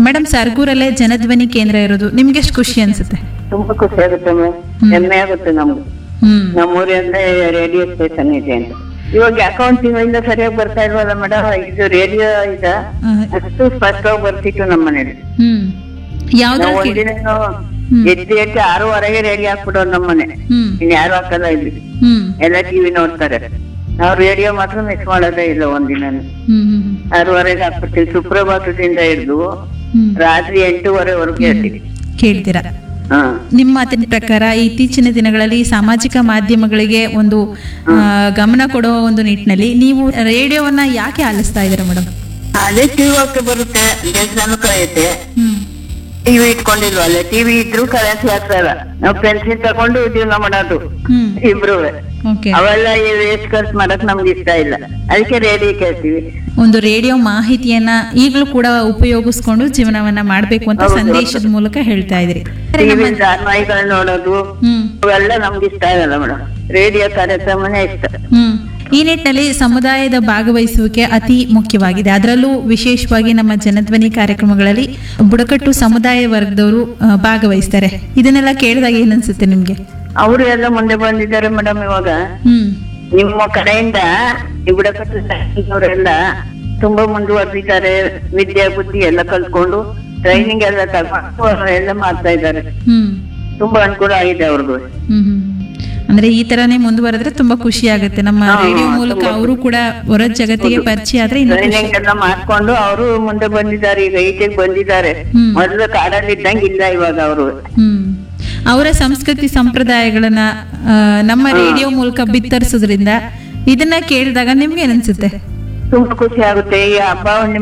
Madam ಸರ್ಗೂರಲ್ಲೇ Janadhwani ಕೇಂದ್ರ ಇರೋದು ನಿಮ್ಗೆ ಎಷ್ಟು ಖುಷಿ ಅನ್ಸುತ್ತೆ ತುಂಬಾ ಖುಷಿ ಆಗುತ್ತೆ ಮೇಡಮ್ ಹೆಮ್ಮೆ ಆಗುತ್ತೆ ನಮ್ಗೆ ಹ್ಮ್ ನಮ್ಮೂರಲ್ಲಿ ರೇಡಿಯೋ ಸ್ಟೇಷನ್ ಇದೆ ಅಂತ ಇವಾಗ ಅಕೌಂಟಿಂಗ್ ಇಂದ ಸರಿಯಾಗಿ ಬರ್ತಾ ಇಲ್ವಲ್ಲ ಮೇಡಮ್ ಇದು ರೇಡಿಯೋ ಇದ ಆ, ಅಷ್ಟು ಸ್ಪಷ್ಟವಾಗಿ ಬರ್ತಿತ್ತು ನಮ್ಮ ಮನೇಲಿ ಹ್ಮ್ ಯಾವ್ದ್ರಲ್ಲಿ ನಾವು ಕೇಳಿ ಒಂದಿನ ಎದ್ದು ಎದ್ದು ಆರೂವರೆಗೆ ರೇಡಿಯೋ ಹಾಕ್ಬಿಡೋರು ನಮ್ಮ ಮನೆ ಹ್ಮ್ ಇನ್ ಯಾರು ಹಾಕಲ್ಲ ಇಲ್ಲಿ ಹ್ಮ್ ಎಲ್ಲ ಟಿವಿ ನೋಡ್ತಾರೆ ನಾವು ರೇಡಿಯೋ ಮಾತ್ರ ಮಿಸ್ ಮಾಡೋದೇ ಇಲ್ಲ ಒಂದಿನ ಹ್ಮ್ ಹ್ಮ್ ಆರೂವರೆಗೆ ಹಾಕ್ಬಿಡ್ತೀವಿ ಸುಪ್ರಭಾತದಿಂದ ಹಿಡಿದು ಹ್ಮ್ ರಾತ್ರಿ ಎಂಟೂವರೆವರೆಗೂ ಹೇಳ್ತೀವಿ ಕೇಳ್ತೀರಾ ಹಾ ನಿಮ್ಮ ಮಾತಿನ ಪ್ರಕಾರ ಇತ್ತೀಚಿನ ದಿನಗಳಲ್ಲಿ ಸಾಮಾಜಿಕ ಮಾಧ್ಯಮಗಳಿಗೆ ಒಂದು ಆ, ಗಮನ ಕೊಡುವ ಒಂದು ನಿಟ್ಟಿನಲ್ಲಿ ನೀವು ರೇಡಿಯೋವನ್ನ ಯಾಕೆ ಆಲಿಸ್ತಾ ಇದ್ದೀರಾ ಮೇಡಮ್ ಅದೇ ಟಿವಿ ಹೋಗಕ್ಕೆ ಬರುತ್ತೆ ದೇವಸ್ಥಾನ ಕಳೆಯುತ್ತೆ ಹ್ಮ್ ಟಿವಿ ಇಟ್ಕೊಂಡಿಲ್ವಲ್ಲ ಟಿವಿ ಇದ್ರು ಕರೆನ್ಸಿ ಹಾಕ್ತಾರ ನಾವು ಪೆನ್ಸಿಲ್ ತಗೊಂಡು ಜೀವನ ಮಾಡೋದು ಹ್ಮ್ ಇಬ್ರು ಓಕೆ ಅವೆಲ್ಲ ಈ ವೇಸ್ಟ್ ಖರ್ಚು ಮಾಡಕ್ ನಮ್ಗೆ ಇಷ್ಟ ಇಲ್ಲ ಅದಕ್ಕೆ ರೇಡಿಯೋ ಕೇಳ್ತೀವಿ ಒಂದು ರೇಡಿಯೋ ಮಾಹಿತಿಯನ್ನ ಈಗಲೂ ಕೂಡ ಉಪಯೋಗಿಸ್ಕೊಂಡು ಜೀವನವನ್ನ ಮಾಡ್ಬೇಕು ಅಂತ ಹೌದು, ಸಂದೇಶದ ಮೂಲಕ ಹೇಳ್ತಾ ಇದ್ರಿ ಟಿವಿ ಧಾರಾವಾಹಿಗಳನ್ನ ನೋಡೋದು ಹ್ಮ್ ಅವೆಲ್ಲ ನಮ್ಗೆ ಇಷ್ಟ ಆಗಲ್ಲ ಮೇಡಮ್ ರೇಡಿಯೋ ಕಾರ್ಯಕ್ರಮನೇ ಇಷ್ಟ ಹ್ಮ್ ಈ ನಿಟ್ಟಿನಲ್ಲಿ ಸಮುದಾಯದ ಭಾಗವಹಿಸುವಿಕೆ ಅತಿ ಮುಖ್ಯವಾಗಿದೆ ಅದರಲ್ಲೂ ವಿಶೇಷವಾಗಿ ನಮ್ಮ ಜನಧ್ವನಿ ಕಾರ್ಯಕ್ರಮಗಳಲ್ಲಿ ಬುಡಕಟ್ಟು ಸಮುದಾಯ ವರ್ಗದವರು ಆ, ಭಾಗವಹಿಸ್ತಾರೆ ಇದನ್ನೆಲ್ಲ ಕೇಳಿದಾಗ ಏನನ್ಸುತ್ತೆ ನಿಮ್ಗೆ ಅವರು ಎಲ್ಲ ಮುಂದೆ ಬಂದಿದ್ದಾರೆ ಮೇಡಮ್ ಇವಾಗ ಹ್ಮ್ ನಿಮ್ಮ ಕಡೆಯಿಂದ ಈ ಬುಡಕಟ್ಟು ಅವರೆಲ್ಲ ತುಂಬಾ ಮುಂದುವರೆದಿದ್ದಾರೆ ವಿದ್ಯೆ ಬುದ್ಧಿ ಎಲ್ಲ ಕಲ್ತ್ಕೊಂಡು ಟ್ರೈನಿಂಗ್ ಎಲ್ಲ ತಗೊಂಡು ಎಲ್ಲ ಮಾಡ್ತಾ ಇದ್ದಾರೆ ಹ್ಮ್ ತುಂಬಾ ಅನುಕೂಲ ಆಗಿದೆ ಅವ್ರಿಗೂ ಹ್ಮ್ ಹ್ಮ್. ಅಂದ್ರೆ ಈ ತರಾನೇ ಮುಂದುವರೆದ್ರೆ ತುಂಬಾ ಖುಷಿ ಆಗುತ್ತೆ ನಮ್ಮ ಹಾ, ರೇಡಿಯೋ ಮೂಲಕ ತುಂಬಾ ಅವರು ಕೂಡ ಹೊರ ಜಗತ್ತಿಗೆ ಪರಿಚಯ ಆದ್ರೆ ಇನ್ನು ಖುಷಿ ಟ್ರೈನಿಂಗ್ ಎಲ್ಲ ಮಾಡ್ಕೊಂಡು ಅವರು ಮುಂದೆ ಬಂದಿದ್ದಾರೆ ಈಗ ಈಚೆಗೆ ಬಂದಿದ್ದಾರೆ ಹ್ಮ್. ಮೊದಲು ಕಾಡಲ್ಲಿ ಇದ್ದಂಗೆ ಇಲ್ಲ ಇವಾಗ ಅವರು ಹ್ಮ್ ಅವರ ಸಂಸ್ಕೃತಿ ಸಂಪ್ರದಾಯಗಳನ್ನ ಆ, ನಮ್ಮ ರೇಡಿಯೋ ಮೂಲಕ ಬಿತ್ತರಿಸೋದ್ರಿಂದ ಇದನ್ನ ಕೇಳಿದಾಗ ನಿಮ್ಗೆ ಏನನ್ಸುತ್ತೆ ತುಂಬಾ ಖುಷಿ ಆಗುತ್ತೆ ಈ ಹಬ್ಬ